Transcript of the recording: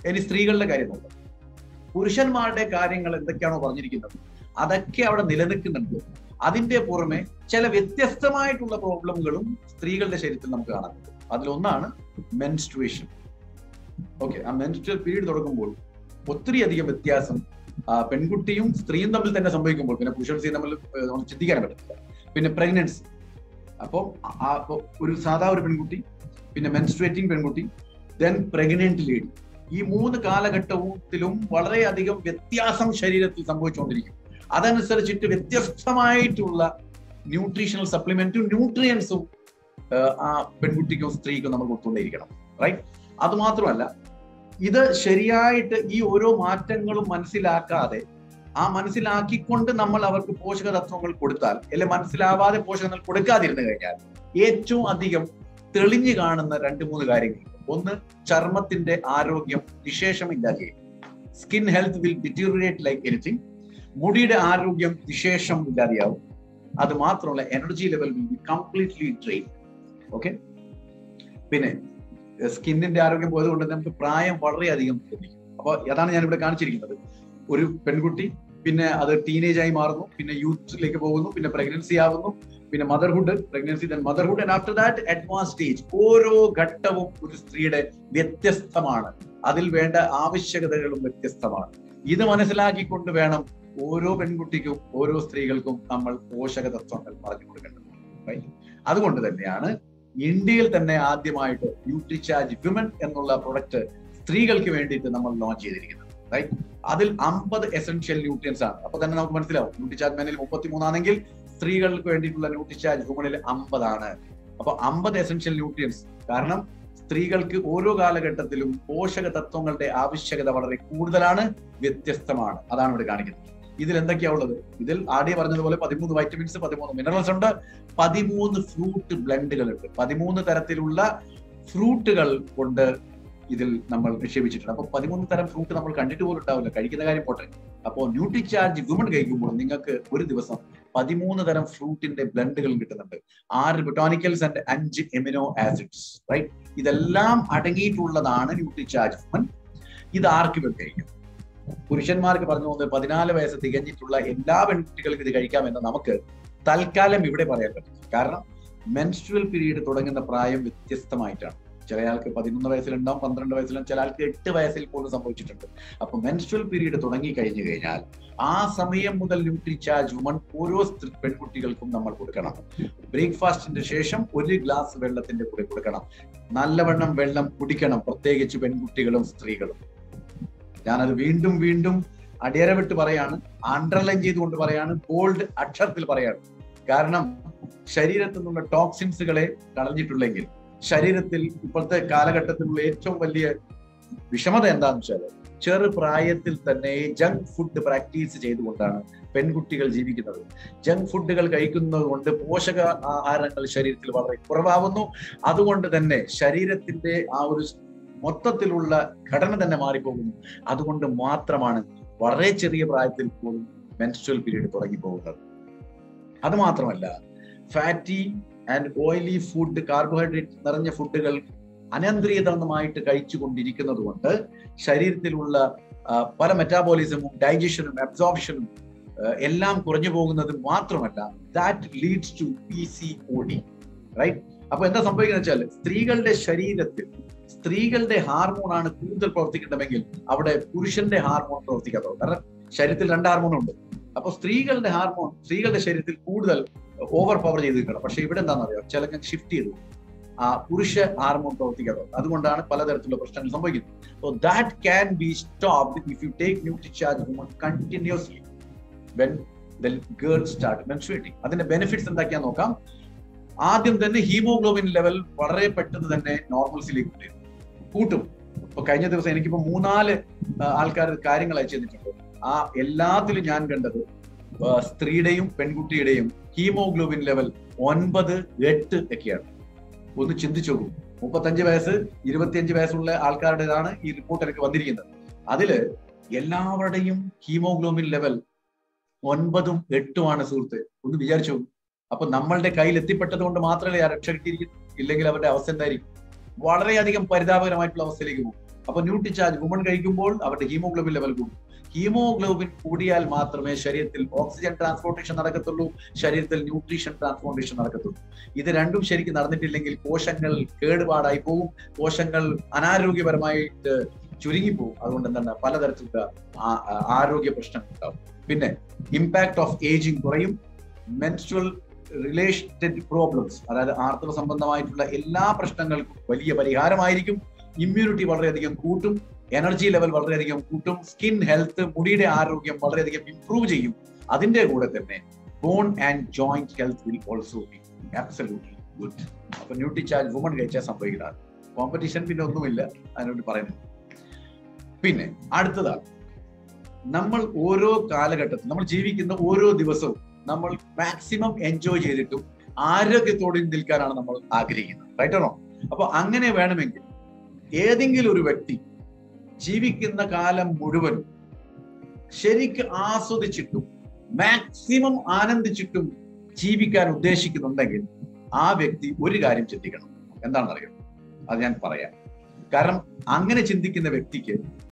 ഇനി സ്ത്രീകളുടെ കാര്യം നോക്കാം പുരുഷന്മാരുടെ കാര്യങ്ങൾ എന്തൊക്കെയാണോ പറഞ്ഞിരിക്കുന്നത് അതൊക്കെ അവിടെ നിലനിൽക്കുന്നുണ്ട് അതിന്റെ പുറമെ ചില വ്യത്യസ്തമായിട്ടുള്ള പ്രോബ്ലമുകളും സ്ത്രീകളുടെ ശരീരത്തിൽ നമുക്ക് കാണാൻ പറ്റും അതിലൊന്നാണ് മെൻസ്ട്രുവേഷൻ ഓക്കെ ആ മെൻസ്ട്രുവൽ പീരീഡ് തുടങ്ങുമ്പോൾ ഒത്തിരി അധികം വ്യത്യാസം ആ, പെൺകുട്ടിയും സ്ത്രീയും തമ്മിൽ തന്നെ സംഭവിക്കുമ്പോൾ പിന്നെ പുരുഷൻ സ്ത്രീ തമ്മിൽ ഏഹ്, നമുക്ക് ചിന്തിക്കാൻ പറ്റില്ല പിന്നെ പ്രഗ്നൻസി അപ്പോൾ ഒരു സാധാ ഒരു പെൺകുട്ടി പിന്നെ മെൻസ്ട്രേറ്റിംഗ് പെൺകുട്ടി ദെൻ പ്രഗ്നന്റ് ലേഡി ഈ മൂന്ന് കാലഘട്ടത്തിലും വളരെയധികം വ്യത്യാസം ശരീരത്തിൽ സംഭവിച്ചുകൊണ്ടിരിക്കും അതനുസരിച്ചിട്ട് വ്യത്യസ്തമായിട്ടുള്ള ന്യൂട്രീഷണൽ സപ്ലിമെന്റും ന്യൂട്രിയൻസും ആ പെൺകുട്ടിക്കും സ്ത്രീക്കും നമ്മൾ കൊടുത്തുകൊണ്ടേയിരിക്കണം റൈറ്റ് അത് മാത്രമല്ല ഇത് ശരിയായിട്ട് ഈ ഓരോ മാറ്റങ്ങളും മനസ്സിലാക്കാതെ ആ മനസ്സിലാക്കിക്കൊണ്ട് നമ്മൾ അവർക്ക് പോഷക തത്വങ്ങൾ കൊടുത്താൽ അല്ലെ മനസ്സിലാവാതെ പോഷകങ്ങൾ കൊടുക്കാതിരുന്നു കഴിഞ്ഞാൽ ഏറ്റവും അധികം തെളിഞ്ഞു കാണുന്ന രണ്ട് മൂന്ന് കാര്യങ്ങൾ ഒന്ന് ചർമ്മത്തിന്റെ ആരോഗ്യം വിശേഷമില്ലാതെയും skin health will deteriorate like anything മുടിയുടെ ആരോഗ്യം വിശേഷം ഇല്ലാതെയാവും അത് മാത്രമല്ല energy level will be completely drain okay പിന്നെ സ്കിന്നിന്റെ ആരോഗ്യം പോയതുകൊണ്ട് നമുക്ക് പ്രായം വളരെയധികം ലഭിക്കും അപ്പൊ അതാണ് ഞാൻ ഇവിടെ കാണിച്ചിരിക്കുന്നത് ഒരു പെൺകുട്ടി പിന്നെ അത് ടീനേജ് ആയി മാറുന്നു പിന്നെ യൂത്തിലേക്ക് പോകുന്നു പിന്നെ പ്രഗ്നൻസി ആവുന്നു പിന്നെ motherhood pregnancy then motherhood and after that advance stage ഓരോ ഘട്ടവും ഒരു സ്ത്രീയുടെ വ്യത്യസ്തമാണ് അതിൽ വേണ്ട ആവശ്യകതകളും വ്യത്യസ്തമാണ് ഇത് മനസ്സിലാക്കിക്കൊണ്ട് വേണം ഓരോ പെൺകുട്ടിക്കും ഓരോ സ്ത്രീകൾക്കും നമ്മൾ പോഷക തത്വങ്ങൾ പറഞ്ഞു കൊടുക്കേണ്ടത് Right? അതുകൊണ്ട് തന്നെയാണ് ഇന്ത്യയിൽ തന്നെ ആദ്യമായിട്ട് ന്യൂട്രിചാർജ് വിമൻ എന്നുള്ള പ്രൊഡക്റ്റ് സ്ത്രീകൾക്ക് വേണ്ടിയിട്ട് നമ്മൾ ലോഞ്ച് ചെയ്തിരിക്കുന്നത് റൈറ്റ് അതിൽ അമ്പത് എസെൻഷ്യൽ ന്യൂട്രിയൻസ് ആണ് അപ്പൊ തന്നെ നമുക്ക് മനസ്സിലാവും ന്യൂട്രിചാർജ് മെനിൽ മുപ്പത്തി മൂന്നാണെങ്കിൽ സ്ത്രീകൾക്ക് വേണ്ടിയിട്ടുള്ള ന്യൂട്രിചാർജ് വുമണിൽ അമ്പതാണ് അപ്പൊ അമ്പത് എസെൻഷ്യൽ ന്യൂട്രിയൻസ് കാരണം സ്ത്രീകൾക്ക് ഓരോ കാലഘട്ടത്തിലും പോഷക തത്വങ്ങളുടെ ആവശ്യകത വളരെ കൂടുതലാണ് വ്യത്യസ്തമാണ് അതാണ് ഇവിടെ കാണിക്കുന്നത് ഇതിൽ എന്തൊക്കെയാ ഉള്ളത് ഇതിൽ ആദ്യം പറഞ്ഞതുപോലെ പതിമൂന്ന് വൈറ്റമിൻസ് പതിമൂന്ന് മിനറൽസ് ഉണ്ട് പതിമൂന്ന് ഫ്രൂട്ട് ബ്ലെൻഡുകൾ ഉണ്ട് പതിമൂന്ന് തരത്തിലുള്ള ഫ്രൂട്ടുകൾ കൊണ്ട് ഇതിൽ നമ്മൾ നിക്ഷേപിച്ചിട്ടുണ്ട് അപ്പൊ പതിമൂന്ന് തരം ഫ്രൂട്ട് നമ്മൾ കണ്ടിട്ട് പോലും ഉണ്ടാവില്ല കഴിക്കുന്ന കാര്യം പോട്ടെ അപ്പോൾ ന്യൂട്രിചാർജ് വിമൺ കഴിക്കുമ്പോൾ നിങ്ങൾക്ക് ഒരു ദിവസം പതിമൂന്ന് തരം ഫ്രൂട്ടിന്റെ ബ്ലെൻഡുകൾ കിട്ടുന്നുണ്ട് ആറ് ബൊട്ടാനിക്കൽസ് ആൻഡ് അഞ്ച് എമിനോ ആസിഡ്സ് റൈറ്റ് ഇതെല്ലാം അടങ്ങിയിട്ടുള്ളതാണ് ന്യൂട്രിചാർജ് വിമൺ ഇത് ആർക്ക് വേണ്ടി കഴിക്കും പുരുഷന്മാർക്ക് പറഞ്ഞു പോകുന്നത് പതിനാല് വയസ്സ് തികഞ്ഞിട്ടുള്ള എല്ലാ പെൺകുട്ടികൾക്കും ഇത് കഴിക്കാമെന്ന് നമുക്ക് തൽക്കാലം ഇവിടെ പറയാൻ പറ്റും കാരണം മെൻസ്ട്രുവൽ പീരീഡ് തുടങ്ങുന്ന പ്രായം വ്യത്യസ്തമായിട്ടാണ് ചില ആൾക്ക് പതിനൊന്ന് വയസ്സിലുണ്ടാവും പന്ത്രണ്ട് വയസ്സിലും ചില ആൾക്ക് എട്ട് വയസ്സിൽ പോലും സംഭവിച്ചിട്ടുണ്ട് അപ്പൊ മെൻസ്ട്രുവൽ പീരീഡ് തുടങ്ങി കഴിഞ്ഞു കഴിഞ്ഞാൽ ആ സമയം മുതൽ ന്യൂട്രിചാർജ് വുമൺ ഓരോ സ്ത്രീ പെൺകുട്ടികൾക്കും നമ്മൾ കൊടുക്കണം ബ്രേക്ക്ഫാസ്റ്റിന്റെ ശേഷം ഒരു ഗ്ലാസ് വെള്ളത്തിന്റെ കൂടെ കൊടുക്കണം നല്ലവണ്ണം വെള്ളം കുടിക്കണം പ്രത്യേകിച്ച് പെൺകുട്ടികളും സ്ത്രീകളും ഞാനത് വീണ്ടും വീണ്ടും അടിയറവിട്ട് പറയാണ് അണ്ടർലൈൻ ചെയ്തുകൊണ്ട് പറയാണ് ബോൾഡ് അക്ഷരത്തിൽ പറയാണ് കാരണം ശരീരത്തിൽ നിന്നുള്ള ടോക്സിൻസുകളെ കളഞ്ഞിട്ടുള്ളെങ്കിൽ ശരീരത്തിൽ ഇപ്പോഴത്തെ കാലഘട്ടത്തിലുള്ള ഏറ്റവും വലിയ വിഷമത എന്താന്ന് വെച്ചാൽ ചെറു പ്രായത്തിൽ തന്നെ ജങ്ക് ഫുഡ് പ്രാക്ടീസ് ചെയ്തുകൊണ്ടാണ് പെൺകുട്ടികൾ ജീവിക്കുന്നത് ജങ്ക് ഫുഡുകൾ കഴിക്കുന്നത് കൊണ്ട് പോഷക ആഹാരങ്ങൾ ശരീരത്തിൽ വളരെ കുറവാകുന്നു അതുകൊണ്ട് തന്നെ ശരീരത്തിന്റെ ആ ഒരു മൊത്തത്തിലുള്ള ഘടന തന്നെ മാറിപ്പോകുന്നു അതുകൊണ്ട് മാത്രമാണ് വളരെ ചെറിയ പ്രായത്തിൽ പോലും മെൻസ്ട്രൽ പീരീഡ് തുടങ്ങി പോകുന്നത് അത് മാത്രമല്ല fatty and oily food carbohydrate നിറഞ്ഞ ഫുഡുകൾ അനിയന്ത്രിതമായിട്ട് കഴിച്ചുകൊണ്ടിരിക്കുന്നത് കൊണ്ട് ശരീരത്തിലുള്ള പല മെറ്റാബോളിസമും ഡൈജഷനും അബ്സോർപ്ഷനും എല്ലാം കുറഞ്ഞു പോകുന്നത് മാത്രമല്ല that leads to P C O D right അപ്പൊ എന്താ സംഭവിക്കുന്നത് വെച്ചാൽ സ്ത്രീകളുടെ ശരീരത്തിൽ സ്ത്രീകളുടെ ഹാർമോൺ ആണ് കൂടുതൽ പ്രവർത്തിക്കേണ്ടതെങ്കിൽ അവിടെ പുരുഷന്റെ ഹാർമോൺ പ്രവർത്തിക്കാത്തത് കാരണം ശരീരത്തിൽ രണ്ട് ഹാർമോൺ ഉണ്ട് അപ്പൊ സ്ത്രീകളുടെ ഹാർമോൺ സ്ത്രീകളുടെ ശരീരത്തിൽ കൂടുതൽ ഓവർ പവർ ചെയ്ത് നിൽക്കണം പക്ഷെ ഇവിടെ എന്താണെന്ന് അറിയാം ചിലങ്ങൾ ഷിഫ്റ്റ് ചെയ്തു ആ പുരുഷ ഹാർമോൺ പ്രവർത്തിക്കാത്തത് അതുകൊണ്ടാണ് പലതരത്തിലുള്ള പ്രശ്നങ്ങൾ സംഭവിക്കുന്നത് so that can be stopped if you take Nutricharge hormone continuously when the girl start menstruating അതിന്റെ ബെനിഫിറ്റ്സ് എന്തൊക്കെയാന്ന് നോക്കാം ആദ്യം തന്നെ ഹീമോഗ്ലോബിൻ ലെവൽ വളരെ പെട്ടെന്ന് തന്നെ നോർമൽസിലേക്ക് വരും കൂട്ടും ഇപ്പൊ കഴിഞ്ഞ ദിവസം എനിക്കിപ്പോ മൂന്നാല് ആൾക്കാർ കാര്യങ്ങൾ അയച്ചു തന്നിട്ടുണ്ട് ആ എല്ലാത്തിലും ഞാൻ കണ്ടത് സ്ത്രീയുടെയും പെൺകുട്ടിയുടെയും ഹീമോഗ്ലോബിൻ ലെവൽ ഒൻപത് എട്ട് ഒക്കെയാണ് ഒന്ന് ചിന്തിച്ചു നോക്കൂ മുപ്പത്തഞ്ച് വയസ്സ് ഇരുപത്തിയഞ്ച് വയസ്സുള്ള ആൾക്കാരുടേതാണ് ഈ റിപ്പോർട്ട് എനിക്ക് വന്നിരിക്കുന്നത് അതില് എല്ലാവരുടെയും ഹീമോഗ്ലോബിൻ ലെവൽ ഒൻപതും എട്ടുമാണ് സുഹൃത്ത് ഒന്ന് വിചാരിച്ചു അപ്പൊ നമ്മളുടെ കയ്യിൽ എത്തിപ്പെട്ടത് കൊണ്ട് മാത്രമല്ലേ ആ രക്ഷ കിട്ടിയിരിക്കുന്നു ഇല്ലെങ്കിൽ അവരുടെ അവസ്ഥ എന്തായിരിക്കും വളരെയധികം പരിതാപകരമായിട്ടുള്ള അവസ്ഥയിലേക്ക് പോകും അപ്പൊ ന്യൂട്രിചാർജ് വുമൺ കഴിക്കുമ്പോൾ അവരുടെ ഹീമോഗ്ലോബിൻ ലെവൽ കൂടും ഹീമോഗ്ലോബിൻ കൂടിയാൽ മാത്രമേ ശരീരത്തിൽ ഓക്സിജൻ ട്രാൻസ്പോർട്ടേഷൻ നടക്കത്തുള്ളൂ ശരീരത്തിൽ ന്യൂട്രീഷൻ ട്രാൻസ്പോർട്ടേഷൻ നടക്കത്തുള്ളൂ ഇത് രണ്ടും ശരിക്കും നടന്നിട്ടില്ലെങ്കിൽ കോശങ്ങൾ കേടുപാടായി പോകും കോശങ്ങൾ അനാരോഗ്യപരമായിട്ട് ചുരുങ്ങിപ്പോകും അതുകൊണ്ട് എന്താണ് പലതരത്തിലുള്ള ആരോഗ്യ പ്രശ്നങ്ങൾ ഉണ്ടാവും പിന്നെ ഇമ്പാക്ട് ഓഫ് ഏജിങ് കുറയും മെൻസ്ട്രൽ റിലേറ്റഡ് പ്രോബ്ലംസ് അതായത് ആർത്തവ സംബന്ധമായിട്ടുള്ള എല്ലാ പ്രശ്നങ്ങൾക്കും വലിയ പരിഹാരമായിരിക്കും ഇമ്മ്യൂണിറ്റി വളരെയധികം കൂട്ടും എനർജി ലെവൽ വളരെയധികം കൂട്ടും സ്കിൻ ഹെൽത്ത് മുടിയുടെ ആരോഗ്യം വളരെയധികം ഇംപ്രൂവ് ചെയ്യും അതിന്റെ കൂടെ തന്നെ bone and joint health will also be absolutely good അപ്പൊ ന്യൂട്രിചാർജ് വുമൺ കഴിച്ചാൽ സംഭവിക്കുന്നതാണ് കോമ്പറ്റീഷൻ പിന്നെ ഒന്നുമില്ല അതിനോട് പറയുന്നു പിന്നെ അടുത്തതാണ് നമ്മൾ ഓരോ കാലഘട്ടത്തിൽ നമ്മൾ ജീവിക്കുന്ന ഓരോ ദിവസവും നമ്മൾ മാക്സിമം എൻജോയ് ചെയ്തിട്ടും ആരോഗ്യത്തോടെ നിൽക്കാനാണ് നമ്മൾ ആഗ്രഹിക്കുന്നത് റൈറ്റ് ആണോ അപ്പൊ അങ്ങനെ വേണമെങ്കിൽ ഏതെങ്കിലും ഒരു വ്യക്തി ജീവിക്കുന്ന കാലം മുഴുവനും ശരിക്ക് ആസ്വദിച്ചിട്ടും മാക്സിമം ആനന്ദിച്ചിട്ടും ജീവിക്കാൻ ഉദ്ദേശിക്കുന്നുണ്ടെങ്കിൽ ആ വ്യക്തി ഒരു കാര്യം ചിന്തിക്കണം എന്താണെന്നറിയാം അത് ഞാൻ പറയാം കാരണം അങ്ങനെ ചിന്തിക്കുന്ന വ്യക്തിക്ക്